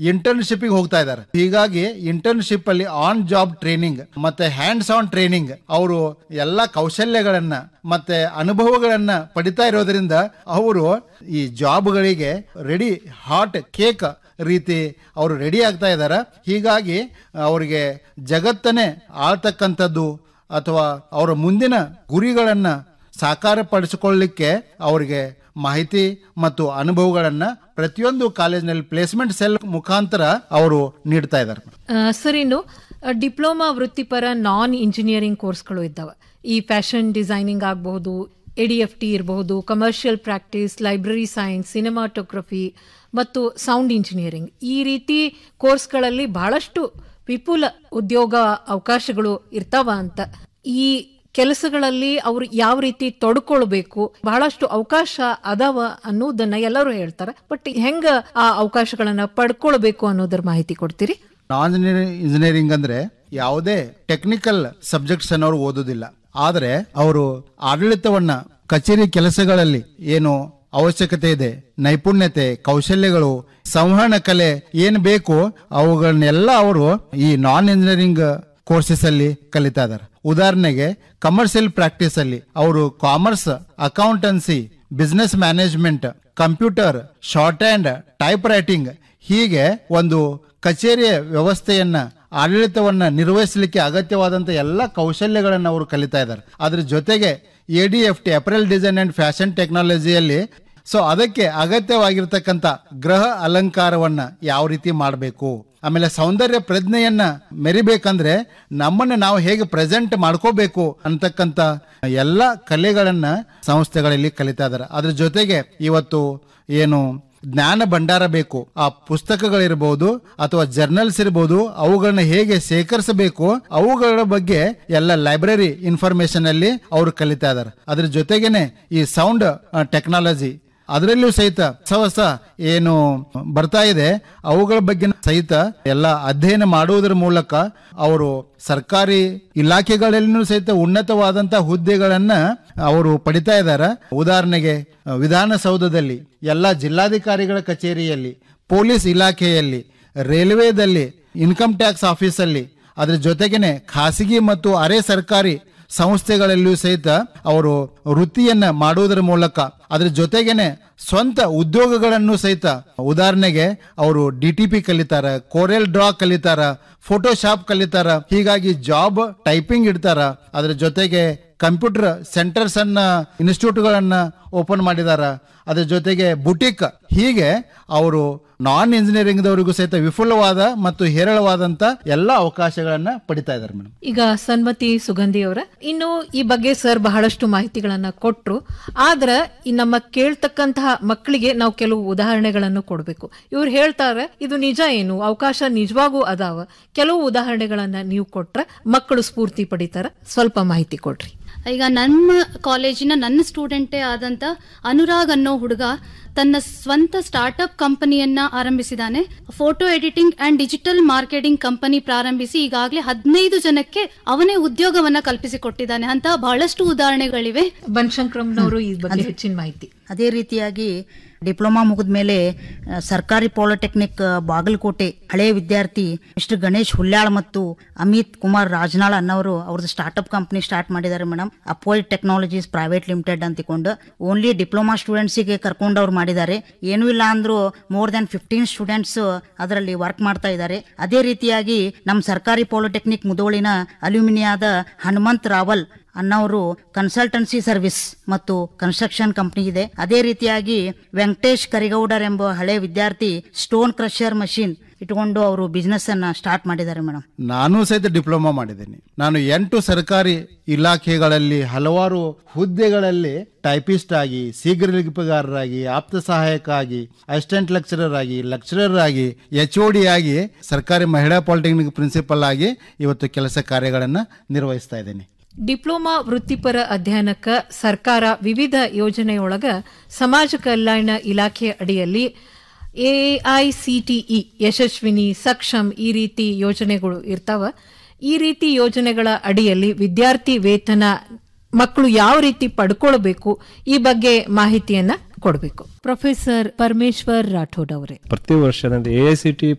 internship ಹೋಗ್ತಾ ಇದ್ದಾರೆ ಹೀಗಾಗಿ ಇಂಟರ್ನ್ಶಿಪ್ ಅಲ್ಲಿ ಆನ್ ಜಾಬ್ ಟ್ರೈನಿಂಗ್ ಮತ್ತೆ ಹ್ಯಾಂಡ್ಸ್ ಆನ್ ಟ್ರೈನಿಂಗ್ ಅವರು ಎಲ್ಲಾ ಕೌಶಲ್ಯಗಳನ್ನ ಮತ್ತೆ ಅನುಭವಗಳನ್ನ ಪಡಿತಾ ಇರೋದ್ರಿಂದ ಅವರು ಈ ಜಾಬ್ಗಳಿಗೆ ರೆಡಿ ಹಾಟ್ ಕೇಕ್ ರೀತಿ ಅವರು ರೆಡಿ ಆಗ್ತಾ ಇದ್ದಾರೆ ಹೀಗಾಗಿ ಅವರಿಗೆ ಜಗತ್ತನ್ನೇ ಆಳ್ತಕ್ಕಂಥದ್ದು ಅಥವಾ ಅವರ ಮುಂದಿನ ಗುರಿಗಳನ್ನ ಸಾಕಾರಪಡಿಸಿಕೊಳ್ಳಲಿಕ್ಕೆ ಅವರಿಗೆ ಮಾಹಿತಿ ಮತ್ತು ಅನುಭವಗಳನ್ನ ಪ್ರತಿಯೊಂದು ಕಾಲೇಜಿನಲ್ಲಿ ಪ್ಲೇಸ್ಮೆಂಟ್ ಸೆಲ್ ಮುಖಾಂತರ ಅವರು ನೀಡ್ತಾ ಇದ್ದಾರೆ ಆ, ಸರ್ ಇನ್ನು ಆ, ಡಿಪ್ಲೊಮಾ ವೃತ್ತಿಪರ ನಾನ್ ಇಂಜಿನಿಯರಿಂಗ್ ಕೋರ್ಸ್ಗಳು ಇದ್ದಾವೆ ಈ ಫ್ಯಾಷನ್ ಡಿಸೈನಿಂಗ್ ಆಗಬಹುದು ಎ ಡಿ ಎಫ್ ಟಿ ಇರಬಹುದು commercial practice library science cinematography ಮತ್ತು ಸೌಂಡ್ ಇಂಜಿನಿಯರಿಂಗ್ ಈ ರೀತಿ ಕೋರ್ಸ್ಗಳಲ್ಲಿ ಬಹಳಷ್ಟು ವಿಪುಲ ಉದ್ಯೋಗ ಅವಕಾಶಗಳು ಇರ್ತಾವ ಅಂತ ಈ ಕೆಲಸಗಳಲ್ಲಿ ಅವ್ರು ಯಾವ ರೀತಿ ತೊಡ್ಕೊಳ್ಬೇಕು ಬಹಳಷ್ಟು ಅವಕಾಶ ಅದಾವ ಅನ್ನೋದನ್ನ ಎಲ್ಲರೂ ಹೇಳ್ತಾರೆ ಬಟ್ ಹೆಂಗ ಆ ಅವಕಾಶಗಳನ್ನ ಪಡ್ಕೊಳ್ಬೇಕು ಅನ್ನೋದರ ಮಾಹಿತಿ ಕೊಡ್ತೀರಿ ನಾನ್ ಇಂಜಿನಿಯರಿಂಗ್ ಅಂದ್ರೆ ಯಾವುದೇ ಟೆಕ್ನಿಕಲ್ ಸಬ್ಜೆಕ್ಟ್ಸ್ ಅನ್ನೋರು ಓದುದಿಲ್ಲ ಆದ್ರೆ ಅವರು ಆಡಳಿತವನ್ನ ಕಚೇರಿ ಕೆಲಸಗಳಲ್ಲಿ ಏನು ಅವಶ್ಯಕತೆ ಇದೆ ನೈಪುಣ್ಯತೆ ಕೌಶಲ್ಯಗಳು ಸಂವಹನ ಕಲೆ ಏನ್ ಬೇಕು ಅವುಗಳನ್ನೆಲ್ಲ ಅವರು ಈ ನಾನ್ ಇಂಜಿನಿಯರಿಂಗ್ ಕೋರ್ಸಸ್ ಅಲ್ಲಿ ಕಲಿತಾ ಇದ್ದಾರೆ ಉದಾಹರಣೆಗೆ ಕಮರ್ಷಿಯಲ್ ಪ್ರಾಕ್ಟೀಸ್ ಅಲ್ಲಿ ಅವರು commerce accountancy business management computer shorthand typewriting ಹೀಗೆ ಒಂದು ಕಚೇರಿಯ ವ್ಯವಸ್ಥೆಯನ್ನ ಆಡಳಿತವನ್ನ ನಿರ್ವಹಿಸಲಿಕ್ಕೆ ಅಗತ್ಯವಾದಂತ ಎಲ್ಲ ಕೌಶಲ್ಯಗಳನ್ನು ಅವರು ಕಲಿತಾ ಇದ್ದಾರೆ ಅದ್ರ ಜೊತೆಗೆ A D F T apparel design and fashion ಟೆಕ್ನಾಲಜಿಯಲ್ಲಿ ಸೊ ಅದಕ್ಕೆ ಅಗತ್ಯವಾಗಿರ್ತಕ್ಕಂಥ ಗೃಹ ಅಲಂಕಾರವನ್ನ ಯಾವ ರೀತಿ ಮಾಡಬೇಕು ಆಮೇಲೆ ಸೌಂದರ್ಯ ಪ್ರಜ್ಞೆಯನ್ನ ಮೆರಿಬೇಕಂದ್ರೆ ನಮ್ಮನ್ನ ನಾವು ಹೇಗೆ ಪ್ರೆಸೆಂಟ್ ಮಾಡ್ಕೋಬೇಕು ಅಂತಕ್ಕಂಥ ಎಲ್ಲ ಕಲೆಗಳನ್ನ ಸಂಸ್ಥೆಗಳಲ್ಲಿ ಕಲಿತಾ ಇದ್ದಾರೆ ಅದ್ರ ಜೊತೆಗೆ ಇವತ್ತು ಏನು ಜ್ಞಾನ ಭಂಡಾರ ಬೇಕು ಆ ಪುಸ್ತಕಗಳಿರ್ಬೋದು ಅಥವಾ ಜರ್ನಲ್ಸ್ ಇರ್ಬೋದು ಅವುಗಳನ್ನ ಹೇಗೆ ಸೇಕರಿಸಬೇಕು ಅವುಗಳ ಬಗ್ಗೆ ಎಲ್ಲ ಲೈಬ್ರರಿ ಇನ್ಫಾರ್ಮೇಶನ್ ಅಲ್ಲಿ ಅವರು ಕಲಿತಾ ಇದ್ದಾರೆ ಅದ್ರ ಜೊತೆಗೇನೆ ಈ ಸೌಂಡ್ ಟೆಕ್ನಾಲಜಿ ಅದರಲ್ಲೂ ಸಹಿತ ಹೊಸ ಹೊಸ ಏನು ಬರ್ತಾ ಇದೆ ಅವುಗಳ ಬಗ್ಗೆ ಸಹಿತ ಎಲ್ಲ ಅಧ್ಯಯನ ಮಾಡುವುದರ ಮೂಲಕ ಅವರು ಸರ್ಕಾರಿ ಇಲಾಖೆಗಳಲ್ಲಿನೂ ಸಹಿತ ಉನ್ನತವಾದಂತಹ ಹುದ್ದೆಗಳನ್ನ ಅವರು ಪಡಿತಾ ಇದ್ದಾರೆ ಉದಾಹರಣೆಗೆ ವಿಧಾನಸೌಧದಲ್ಲಿ ಎಲ್ಲ ಜಿಲ್ಲಾಧಿಕಾರಿಗಳ ಕಚೇರಿಯಲ್ಲಿ ಪೊಲೀಸ್ ಇಲಾಖೆಯಲ್ಲಿ ರೈಲ್ವೇದಲ್ಲಿ ಇನ್ಕಮ್ ಟ್ಯಾಕ್ಸ್ ಆಫೀಸಲ್ಲಿ ಅದ್ರ ಜೊತೆಗೇನೆ ಖಾಸಗಿ ಮತ್ತು ಅರೆ ಸರ್ಕಾರಿ ಸಂಸ್ಥೆಗಳಲ್ಲಿಯೂ ಸಹಿತ ಅವರು ವೃತ್ತಿಯನ್ನ ಮಾಡುವುದರ ಮೂಲಕ ಅದ್ರ ಜೊತೆಗೇನೆ ಸ್ವಂತ ಉದ್ಯೋಗಗಳನ್ನು ಸಹಿತ ಉದಾಹರಣೆಗೆ ಅವರು ಡಿ ಟಿ ಪಿ ಕಲಿತಾರ ಕೋರೆಲ್ ಡ್ರಾ ಕಲಿತಾರ ಫೋಟೋಶಾಪ್ ಕಲಿತಾರ ಹೀಗಾಗಿ ಜಾಬ್ ಟೈಪಿಂಗ್ ಇಡ್ತಾರ ಅದ್ರ ಜೊತೆಗೆ ಕಂಪ್ಯೂಟರ್ ಸೆಂಟರ್ಸ್ ಅನ್ನ ಇನ್ಸ್ಟಿಟ್ಯೂಟ್ಗಳನ್ನ ಓಪನ್ ಮಾಡಿದಾರ ಅದ್ರ ಜೊತೆಗೆ ಬುಟಿಕ್ ಹೀಗೆ ಅವರು ನಾನ್ ಇಂಜಿನಿಯರಿಂಗ್ ದವರಿಗೂ ಸಹಿತ ವಿಫುಲವಾದ ಮತ್ತು ಹೇರಳವಾದಂತ ಎಲ್ಲ ಅವಕಾಶಗಳನ್ನ ಪಡಿತಾ ಇದ್ದಾರೆ ಮೇಡಮ್ ಈಗ ಸನ್ಮತಿ ಸುಗಂಧಿ ಅವರ ಇನ್ನು ಈ ಬಗ್ಗೆ ಸರ್ ಬಹಳಷ್ಟು ಮಾಹಿತಿಗಳನ್ನ ಕೊಟ್ರು ಆದ್ರ ಈ ನಮ್ಮ ಕೇಳ್ತಕ್ಕಂತಹ ಮಕ್ಕಳಿಗೆ ನಾವು ಕೆಲವು ಉದಾಹರಣೆಗಳನ್ನು ಕೊಡಬೇಕು ಇವ್ರು ಹೇಳ್ತಾರೆ ಇದು ನಿಜ ಏನು ಅವಕಾಶ ನಿಜವಾಗೂ ಅದಾವ ಕೆಲವು ಉದಾಹರಣೆಗಳನ್ನ ನೀವು ಕೊಟ್ರ ಮಕ್ಕಳು ಸ್ಫೂರ್ತಿ ಪಡಿತಾರ ಸ್ವಲ್ಪ ಮಾಹಿತಿ ಕೊಡ್ರಿ ಈಗ ನಮ್ಮ ಕಾಲೇಜಿನ ನನ್ನ ಸ್ಟೂಡೆಂಟೇ ಆದಂತ ಅನುರಾಗ್ ಅನ್ನೋ ಹುಡುಗ ತನ್ನ ಸ್ವಂತ ಸ್ಟಾರ್ಟ್ಅಪ್ ಕಂಪನಿಯನ್ನ ಆರಂಭಿಸಿದಾನೆ photo editing and digital marketing company ಪ್ರಾರಂಭಿಸಿ ಈಗಾಗಲೇ ಹದಿನೈದು ಜನಕ್ಕೆ ಅವನೇ ಉದ್ಯೋಗವನ್ನ ಕಲ್ಪಿಸಿಕೊಟ್ಟಿದ್ದಾನೆ ಅಂತ ಬಹಳಷ್ಟು ಉದಾಹರಣೆಗಳಿವೆ ಬನಶಂಕರಂನವರು ಈ ಬಗ್ಗೆ ಹೆಚ್ಚಿನ ಮಾಹಿತಿ ಅದೇ ರೀತಿಯಾಗಿ ಡಿಪ್ಲೊಮಾ ಮುಗಿದ ಮೇಲೆ ಸರ್ಕಾರಿ ಪಾಲಿಟೆಕ್ನಿಕ್ ಬಾಗಲಕೋಟೆ ಹಳೆಯ ವಿದ್ಯಾರ್ಥಿ ಮಿಸ್ಟರ್ ಗಣೇಶ್ ಹುಲ್ಯಾಳ್ ಮತ್ತು ಅಮಿತ್ ಕುಮಾರ್ ರಾಜನಾಳ್ ಅನ್ನೋರು ಅವ್ರದ್ದು ಸ್ಟಾರ್ಟ್ಅಪ್ ಕಂಪನಿ ಸ್ಟಾರ್ಟ್ ಮಾಡಿದ್ದಾರೆ ಮೇಡಮ್ ಅಪೋಯ್ಡ್ ಟೆಕ್ನಾಲಜೀಸ್ ಪ್ರೈವೇಟ್ ಲಿಮಿಟೆಡ್ ಅಂತ ತಿಕೊಂಡು ಓನ್ಲಿ ಡಿಪ್ಲೊಮಾ ಸ್ಟೂಡೆಂಟ್ಸಿಗೆ ಕರ್ಕೊಂಡು ಅವ್ರು ಮಾಡಿದ್ದಾರೆ ಏನೂ ಇಲ್ಲ ಅಂದ್ರೂ ಮೋರ್ ದನ್ ಫಿಫ್ಟೀನ್ ಸ್ಟೂಡೆಂಟ್ಸ್ ಅದರಲ್ಲಿ ವರ್ಕ್ ಮಾಡ್ತಾ ಇದ್ದಾರೆ ಅದೇ ರೀತಿಯಾಗಿ ನಮ್ಮ ಸರ್ಕಾರಿ ಪಾಲಿಟೆಕ್ನಿಕ್ ಮುದೋಳಿನ ಅಲ್ಯೂಮಿನಿಯಾದ ಹನುಮಂತ್ ರಾವಲ್ ಅನ್ನೋರು ಕನ್ಸಲ್ಟೆನ್ಸಿ ಸರ್ವಿಸ್ ಮತ್ತು ಕನ್ಸ್ಟ್ರಕ್ಷನ್ ಕಂಪನಿ ಇದೆ ಅದೇ ರೀತಿಯಾಗಿ ವೆಂಕಟೇಶ್ ಕರಿಗೌಡರ್ ಎಂಬ ಹಳೆ ವಿದ್ಯಾರ್ಥಿ ಸ್ಟೋನ್ ಕ್ರಷರ್ ಮಷಿನ್ ಇಟ್ಕೊಂಡು ಅವರು ಬಿಸ್ನೆಸ್ ಅನ್ನ ಸ್ಟಾರ್ಟ್ ಮಾಡಿದ್ದಾರೆ ಮೇಡಮ್ ನಾನು ಸಹಿತ ಡಿಪ್ಲೊಮಾ ಮಾಡಿದ್ದೇನೆ ನಾನು ಎಂಟು ಸರ್ಕಾರಿ ಇಲಾಖೆಗಳಲ್ಲಿ ಹಲವಾರು ಹುದ್ದೆಗಳಲ್ಲಿ ಟೈಪಿಸ್ಟ್ ಆಗಿ ಶೀಘ್ರಲಿಪಿಗಾರರಾಗಿ ಆಪ್ತ ಸಹಾಯಕ ಆಗಿ ಅಸಿಸ್ಟೆಂಟ್ ಲೆಕ್ಚರರ್ ಆಗಿ ಲೆಕ್ಚರರ್ ಆಗಿ ಎಚ್ ಒ ಡಿ ಆಗಿ ಸರ್ಕಾರಿ ಮಹಿಳಾ ಪಾಲಿಟೆಕ್ನಿಕ್ ಪ್ರಿನ್ಸಿಪಲ್ ಆಗಿ ಇವತ್ತು ಕೆಲಸ ಕಾರ್ಯಗಳನ್ನು ನಿರ್ವಹಿಸ್ತಾ ಇದ್ದೇನೆ ಡಿಪ್ಲೊಮಾ ವೃತ್ತಿಪರ ಅಧ್ಯಯನಕ್ಕ ಸರ್ಕಾರ ವಿವಿಧ ಯೋಜನೆಯೊಳಗ ಸಮಾಜ ಕಲ್ಯಾಣ ಇಲಾಖೆ ಅಡಿಯಲ್ಲಿ ಎಐಸಿಟಿಇ ಯಶಸ್ವಿನಿ ಸಕ್ಷಮ್ ಈ ರೀತಿ ಯೋಜನೆಗಳು ಇರ್ತಾವ ಈ ರೀತಿ ಯೋಜನೆಗಳ ಅಡಿಯಲ್ಲಿ ವಿದ್ಯಾರ್ಥಿ ವೇತನ ಮಕ್ಕಳು ಯಾವ ರೀತಿ ಪಡ್ಕೊಳ್ಬೇಕು ಈ ಬಗ್ಗೆ ಮಾಹಿತಿಯನ್ನ ಕೊಡಬೇಕು ಪ್ರೊಫೆಸರ್ ಪರಮೇಶ್ವರ್ ರಾಠೋಡ್ ಅವರೇ ಪ್ರತಿ ವರ್ಷದಂತೆ ಎ ಐ ಸಿ ಟಿ